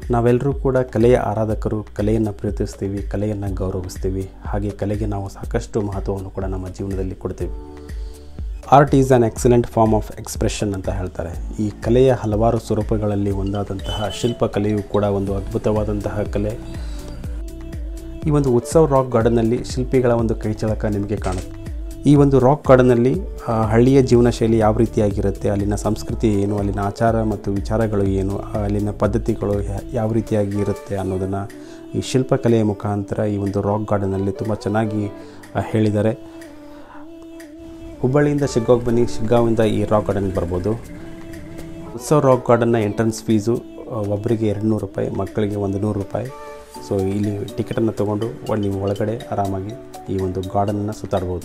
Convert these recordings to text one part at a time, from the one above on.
ನಾವೆಲ್ಲರೂ ಕೂಡ ಕಲೆಯ ಆರಾಧಕರು ಕಲೆಯನ್ನು ಪ್ರೀತಿಸ್ತೀವಿ ಕಲೆಯನ್ನು ಗೌರವಿಸ್ತೀವಿ ಹಾಗೆ ಕಲೆಗೆ ನಾವು ಸಾಕಷ್ಟು ಮಹತ್ವವನ್ನು ಕೂಡ ನಮ್ಮ ಜೀವನದಲ್ಲಿ ಕೊಡ್ತೀವಿ art is an excellent form of expression ಅಂತ ಹೇಳ್ತಾರೆ ಈ ಕಲೆಯ ಹಲವಾರು ಸ್ವರೂಪಗಳಲ್ಲಿ ಒಂದಾದಂತಹ ಶಿಲ್ಪಕಲೆಯು ಕೂಡ ಒಂದು ಅದ್ಭುತವಾದಂತಹ ಕಲೆ ಈ ಒಂದು ಉತ್ಸವ ರಾಕ್ ಗಾರ್ಡನ್ನಲ್ಲಿ ಶಿಲ್ಪಿಗಳ ಒಂದು ಕೈಚಳಕ ನಿಮಗೆ ಕಾಣುತ್ತೆ ಈ ಒಂದು ರಾಕ್ ಗಾರ್ಡನ್ನಲ್ಲಿ ಆ, ಹಳ್ಳಿಯ ಜೀವನ ಶೈಲಿ ಯಾವ ರೀತಿಯಾಗಿರುತ್ತೆ ಅಲ್ಲಿನ ಸಂಸ್ಕೃತಿ ಏನು ಅಲ್ಲಿನ ಆಚಾರ ಮತ್ತು ವಿಚಾರಗಳು ಏನು ಆ, ಅಲ್ಲಿನ ಪದ್ಧತಿಗಳು ಯಾ- ಯಾವ ರೀತಿಯಾಗಿ ಇರುತ್ತೆ ಅನ್ನೋದನ್ನು ಈ ಶಿಲ್ಪಕಲೆಯ ಮುಖಾಂತರ ಈ ಒಂದು ರಾಕ್ ಗಾರ್ಡನ್ನಲ್ಲಿ ತುಂಬ ಚೆನ್ನಾಗಿ ಆ, ಹೇಳಿದ್ದಾರೆ ಹುಬ್ಬಳ್ಳಿಯಿಂದ ಶಿಗ್ಗಾವ್ಗೆ ಬನ್ನಿ ಶಿಗ್ಗಾವಿಂದ ಈ ರಾಕ್ ಗಾರ್ಡನ್ಗೆ ಬರ್ಬೋದು ಉತ್ಸವ ರಾಕ್ ಗಾರ್ಡನ್ನ ಎಂಟ್ರೆನ್ಸ್ ಫೀಸು ಒಬ್ಬರಿಗೆ ಎರಡು ನೂರು ರೂಪಾಯಿ ಮಕ್ಕಳಿಗೆ ಒಂದು ನೂರು ರೂಪಾಯಿ ಸೊ ಇಲ್ಲಿ ಟಿಕೆಟನ್ನು ತೊಗೊಂಡು ಒ- ನೀವು ಒಳಗಡೆ ಆರಾಮಾಗಿ ಈ ಒಂದು ಗಾರ್ಡನನ್ನು ಸುತ್ತಾಡ್ಬೋದು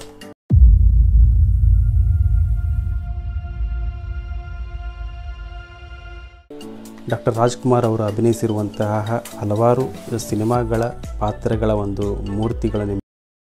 ಡಾಕ್ಟರ್ ರಾಜ್ಕುಮಾರ್ ಅವರು ಅಭಿನಯಿಸಿರುವಂತಹ ಹಲವಾರು ಸಿನಿಮಾಗಳ ಪಾತ್ರಗಳ ಒಂದು ಮೂರ್ತಿಗಳ ನಿಮ್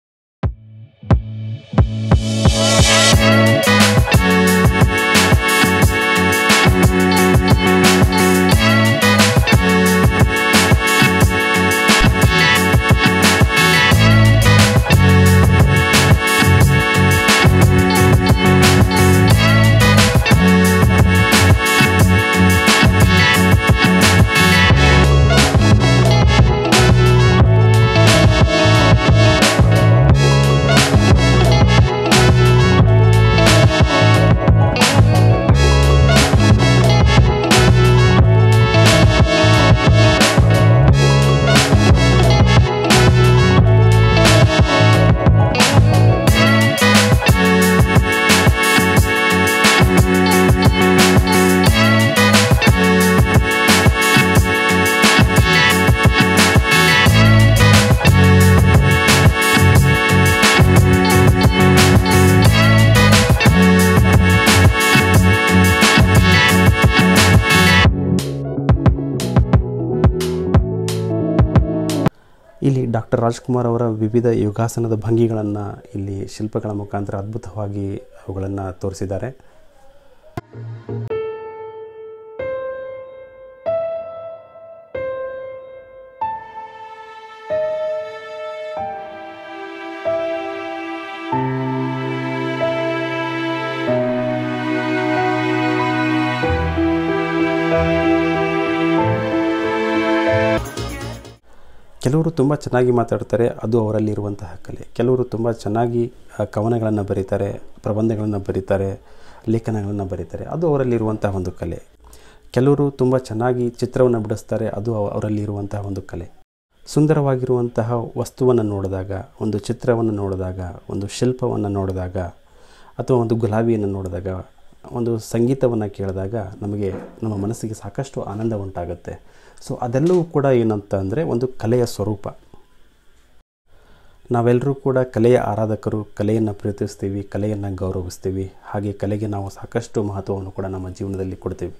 ಇಲ್ಲಿ ಡಾಕ್ಟರ್ ರಾಜ್ಕುಮಾರ್ ಅವರ ವಿವಿಧ ಯೋಗಾಸನದ ಭಂಗಿಗಳನ್ನು ಇಲ್ಲಿ ಶಿಲ್ಪಗಳ ಮುಖಾಂತರ ಅದ್ಭುತವಾಗಿ ಅವುಗಳನ್ನು ತೋರಿಸಿದ್ದಾರೆ ಕೆಲವರು ತುಂಬ ಚೆನ್ನಾಗಿ ಮಾತಾಡ್ತಾರೆ ಅದು ಅವರಲ್ಲಿರುವಂತಹ ಕಲೆ ಕೆಲವರು ತುಂಬ ಚೆನ್ನಾಗಿ ಕವನಗಳನ್ನು ಬರೀತಾರೆ ಪ್ರಬಂಧಗಳನ್ನು ಬರೀತಾರೆ ಲೇಖನಗಳನ್ನು ಬರೀತಾರೆ ಅದು ಅವರಲ್ಲಿರುವಂತಹ ಒಂದು ಕಲೆ ಕೆಲವರು ತುಂಬ ಚೆನ್ನಾಗಿ ಚಿತ್ರವನ್ನು ಬಿಡಿಸ್ತಾರೆ ಅದು ಅವ- ಅವರಲ್ಲಿರುವಂತಹ ಒಂದು ಕಲೆ ಸುಂದರವಾಗಿರುವಂತಹ ವಸ್ತುವನ್ನು ನೋಡಿದಾಗ ಒಂದು ಚಿತ್ರವನ್ನು ನೋಡಿದಾಗ ಒಂದು ಶಿಲ್ಪವನ್ನು ನೋಡಿದಾಗ ಅಥವಾ ಒಂದು ಗುಲಾಬಿಯನ್ನು ನೋಡಿದಾಗ ಒಂದು ಸಂಗೀತವನ್ನು ಕೇಳಿದಾಗ ನಮಗೆ ನಮ್ಮ ಮನಸ್ಸಿಗೆ ಸಾಕಷ್ಟು ಆನಂದ ಉಂಟಾಗುತ್ತೆ ಸೊ ಅದೆಲ್ಲವೂ ಕೂಡ ಏನಂತ ಅಂದರೆ ಒಂದು ಕಲೆಯ ಸ್ವರೂಪ ನಾವೆಲ್ಲರೂ ಕೂಡ ಕಲೆಯ ಆರಾಧಕರು ಕಲೆಯನ್ನು ಪ್ರೀತಿಸ್ತೀವಿ ಕಲೆಯನ್ನು ಗೌರವಿಸ್ತೀವಿ ಹಾಗೆ ಕಲೆಗೆ ನಾವು ಸಾಕಷ್ಟು ಮಹತ್ವವನ್ನು ಕೂಡ ನಮ್ಮ ಜೀವನದಲ್ಲಿ ಕೊಡ್ತೀವಿ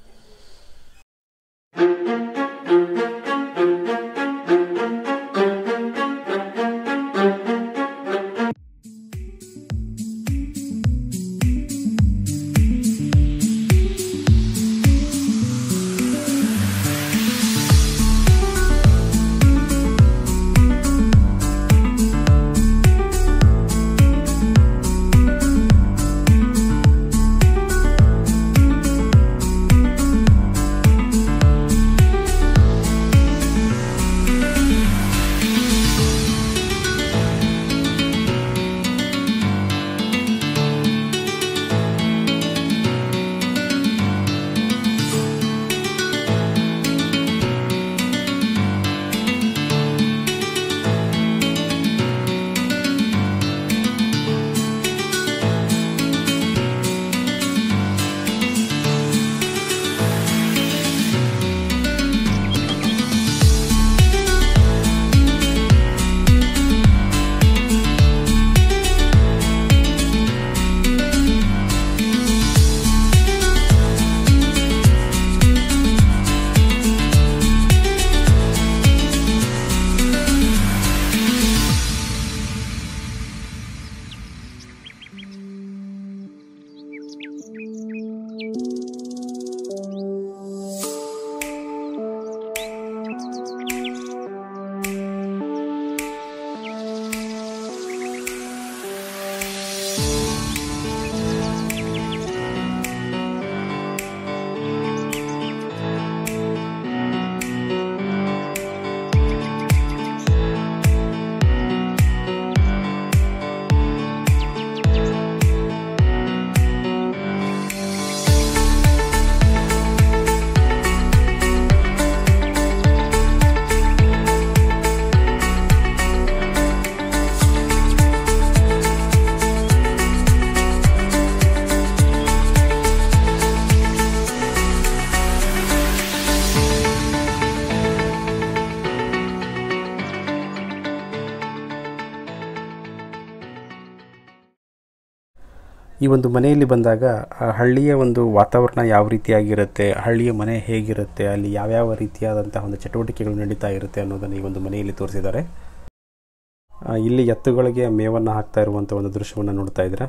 ಈ ಒಂದು ಮನೆಯಲ್ಲಿ ಬಂದಾಗ ಆ ಹಳ್ಳಿಯ ಒಂದು ವಾತಾವರಣ ಯಾವ ರೀತಿಯಾಗಿರುತ್ತೆ ಹಳ್ಳಿಯ ಮನೆ ಹೇಗಿರುತ್ತೆ ಅಲ್ಲಿ ಯಾವ್ಯಾವ ರೀತಿಯಾದಂತಹ ಒಂದು ಚಟುವಟಿಕೆಗಳು ನಡೀತಾ ಇರುತ್ತೆ ಅನ್ನೋದನ್ನು ಈ ಒಂದು ಮನೆಯಲ್ಲಿ ತೋರಿಸಿದ್ದಾರೆ ಆ, ಇಲ್ಲಿ ಎತ್ತುಗಳಿಗೆ ಮೇವನ್ನು ಹಾಕ್ತಾ ಇರುವಂಥ ಒಂದು ದೃಶ್ಯವನ್ನು ನೋಡ್ತಾ ಇದ್ದೀರಾ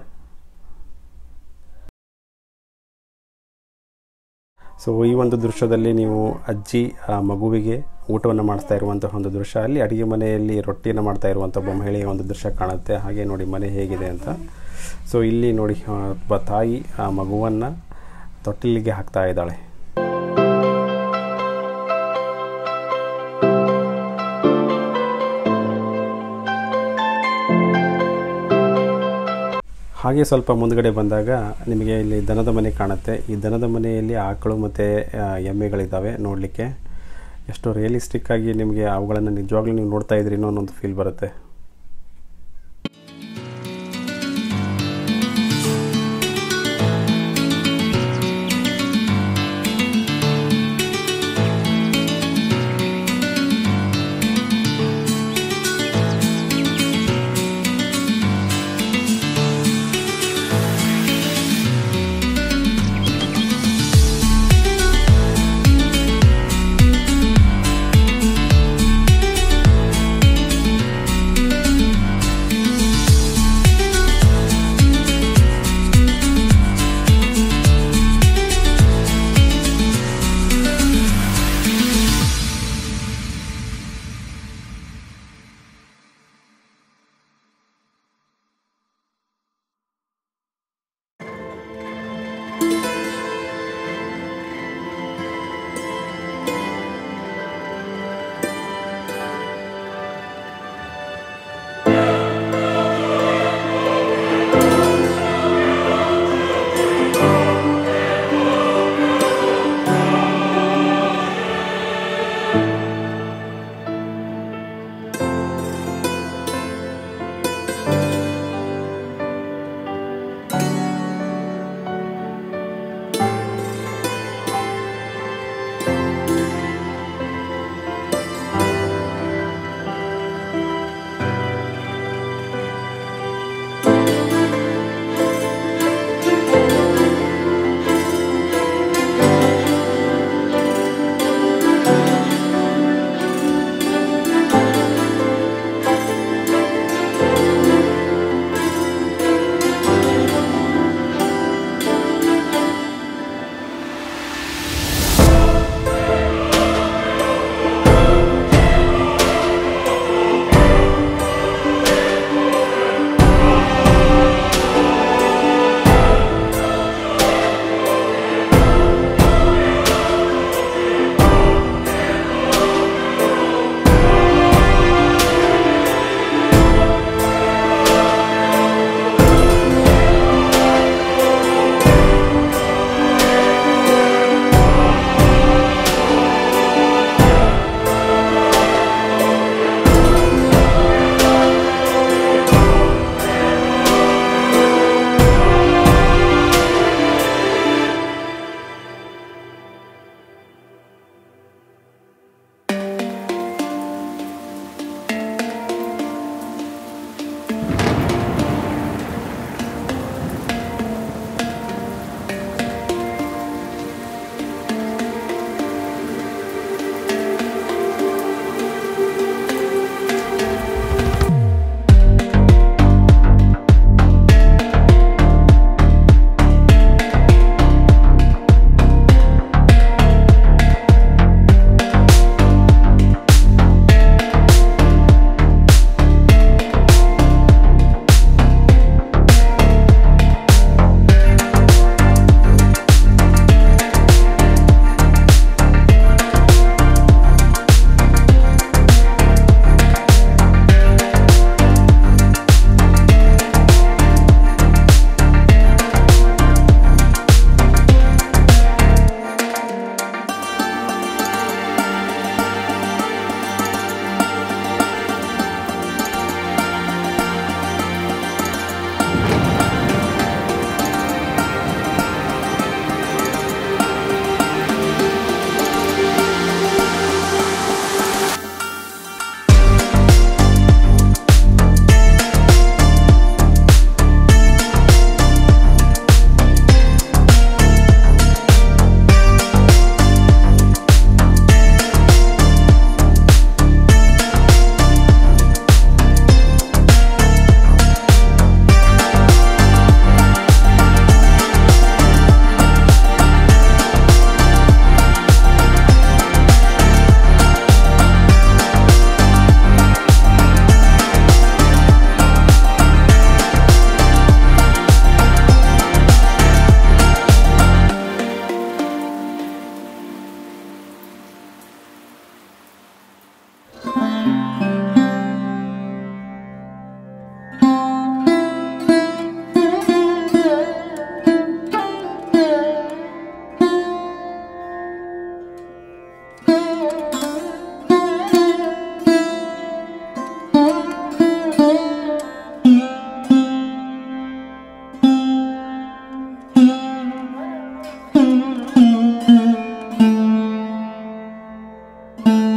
ಸೊ ಈ ಒಂದು ದೃಶ್ಯದಲ್ಲಿ ನೀವು ಅಜ್ಜಿ ಆ ಮಗುವಿಗೆ ಊಟವನ್ನು ಮಾಡಿಸ್ತಾ ಇರುವಂತಹ ಒಂದು ದೃಶ್ಯ ಅಲ್ಲಿ ಅಡುಗೆ ಮನೆಯಲ್ಲಿ ರೊಟ್ಟಿಯನ್ನು ಮಾಡ್ತಾ ಇರುವಂಥ ಒಬ್ಬ ಮಹಿಳೆಯ ಒಂದು ದೃಶ್ಯ ಕಾಣುತ್ತೆ ಹಾಗೆ ನೋಡಿ ಮನೆ ಹೇಗಿದೆ ಅಂತ ಸೊ ಇಲ್ಲಿ ನೋಡಿ ಆ, ಒಬ್ಬ ತಾಯಿ ಆ ಮಗುವನ್ನು ತೊಟ್ಟಿಲಿಗೆ ಹಾಕ್ತಾ ಇದ್ದಾಳೆ ಹಾಗೆ ಸ್ವಲ್ಪ ಮುಂದ್ಗಡೆ ಬಂದಾಗ ನಿಮಗೆ ಇಲ್ಲಿ ದನದ ಮನೆ ಕಾಣುತ್ತೆ ಈ ದನದ ಮನೆಯಲ್ಲಿ ಆಕಳು ಮತ್ತು ಎಮ್ಮೆಗಳಿದ್ದಾವೆ ನೋಡಲಿಕ್ಕೆ ಎಷ್ಟು ರಿಯಲಿಸ್ಟಿಕ್ ಆಗಿ ನಿಮಗೆ ಅವುಗಳನ್ನು ನಿಜವಾಗ್ಲೂ ನೀವು ನೋಡ್ತಾ ಇದ್ರಿ ಅನ್ನೋ ಒಂದು ಫೀಲ್ ಬರುತ್ತೆ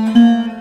Thank